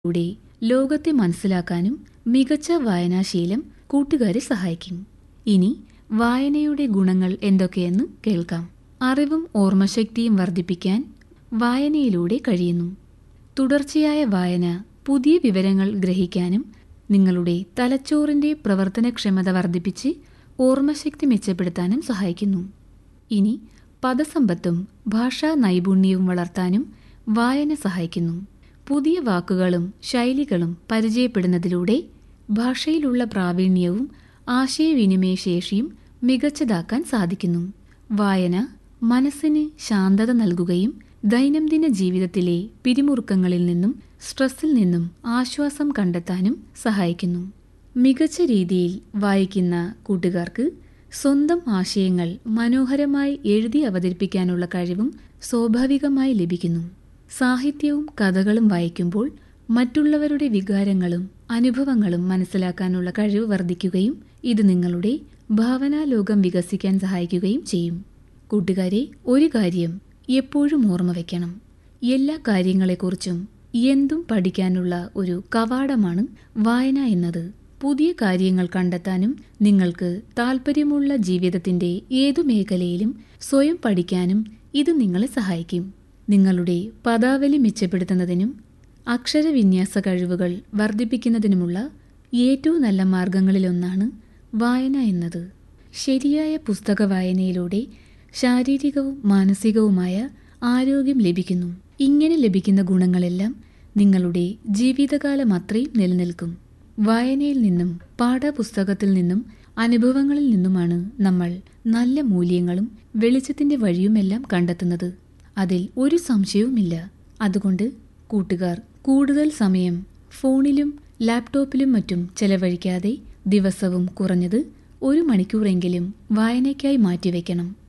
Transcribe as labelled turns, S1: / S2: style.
S1: ൂടെ ലോകത്തെ മനസ്സിലാക്കാനും മികച്ച വായനാശീലം കൂട്ടുകാരെ സഹായിക്കും ഇനി വായനയുടെ ഗുണങ്ങൾ എന്തൊക്കെയെന്ന് കേൾക്കാം അറിവും ഓർമ്മശക്തിയും വർദ്ധിപ്പിക്കാൻ വായനയിലൂടെ കഴിയുന്നു തുടർച്ചയായ വായന പുതിയ വിവരങ്ങൾ ഗ്രഹിക്കാനും നിങ്ങളുടെ തലച്ചോറിന്റെ പ്രവർത്തനക്ഷമത വർദ്ധിപ്പിച്ച് ഓർമ്മശക്തി മെച്ചപ്പെടുത്താനും സഹായിക്കുന്നു ഇനി പദസമ്പത്തും ഭാഷാ നൈപുണ്യവും വളർത്താനും വായന സഹായിക്കുന്നു പുതിയ വാക്കുകളും ശൈലികളും പരിചയപ്പെടുന്നതിലൂടെ ഭാഷയിലുള്ള പ്രാവീണ്യവും ആശയവിനിമയ ശേഷിയും മികച്ചതാക്കാൻ സാധിക്കുന്നു വായന മനസ്സിന് ശാന്തത നൽകുകയും ദൈനംദിന ജീവിതത്തിലെ പിരിമുറുക്കങ്ങളിൽ നിന്നും സ്ട്രെസ്സിൽ നിന്നും ആശ്വാസം കണ്ടെത്താനും സഹായിക്കുന്നു മികച്ച രീതിയിൽ വായിക്കുന്ന കൂട്ടുകാർക്ക് സ്വന്തം ആശയങ്ങൾ മനോഹരമായി എഴുതി അവതരിപ്പിക്കാനുള്ള കഴിവും സ്വാഭാവികമായി ലഭിക്കുന്നു സാഹിത്യവും കഥകളും വായിക്കുമ്പോൾ മറ്റുള്ളവരുടെ വികാരങ്ങളും അനുഭവങ്ങളും മനസ്സിലാക്കാനുള്ള കഴിവ് വർദ്ധിക്കുകയും ഇത് നിങ്ങളുടെ ഭാവനാലോകം വികസിക്കാൻ സഹായിക്കുകയും ചെയ്യും കൂട്ടുകാരെ ഒരു കാര്യം എപ്പോഴും ഓർമ്മ വയ്ക്കണം എല്ലാ കാര്യങ്ങളെക്കുറിച്ചും എന്തും പഠിക്കാനുള്ള ഒരു കവാടമാണ് വായന എന്നത് പുതിയ കാര്യങ്ങൾ കണ്ടെത്താനും നിങ്ങൾക്ക് താൽപ്പര്യമുള്ള ജീവിതത്തിന്റെ ഏതു മേഖലയിലും സ്വയം പഠിക്കാനും ഇത് നിങ്ങളെ സഹായിക്കും നിങ്ങളുടെ പദാവലി മെച്ചപ്പെടുത്തുന്നതിനും അക്ഷരവിന്യാസ കഴിവുകൾ വർദ്ധിപ്പിക്കുന്നതിനുമുള്ള ഏറ്റവും നല്ല മാർഗങ്ങളിലൊന്നാണ് വായന എന്നത് ശരിയായ പുസ്തക വായനയിലൂടെ ശാരീരികവും മാനസികവുമായ ആരോഗ്യം ലഭിക്കുന്നു ഇങ്ങനെ ലഭിക്കുന്ന ഗുണങ്ങളെല്ലാം നിങ്ങളുടെ ജീവിതകാലം അത്രയും നിലനിൽക്കും വായനയിൽ നിന്നും പാഠപുസ്തകത്തിൽ നിന്നും അനുഭവങ്ങളിൽ നിന്നുമാണ് നമ്മൾ നല്ല മൂല്യങ്ങളും വെളിച്ചത്തിന്റെ വഴിയുമെല്ലാം കണ്ടെത്തുന്നത് അതിൽ ഒരു സംശയവുമില്ല അതുകൊണ്ട് കൂട്ടുകാർ കൂടുതൽ സമയം ഫോണിലും ലാപ്ടോപ്പിലും മറ്റും ചെലവഴിക്കാതെ ദിവസവും കുറഞ്ഞത് ഒരു മണിക്കൂറെങ്കിലും വായനയ്ക്കായി മാറ്റിവെക്കണം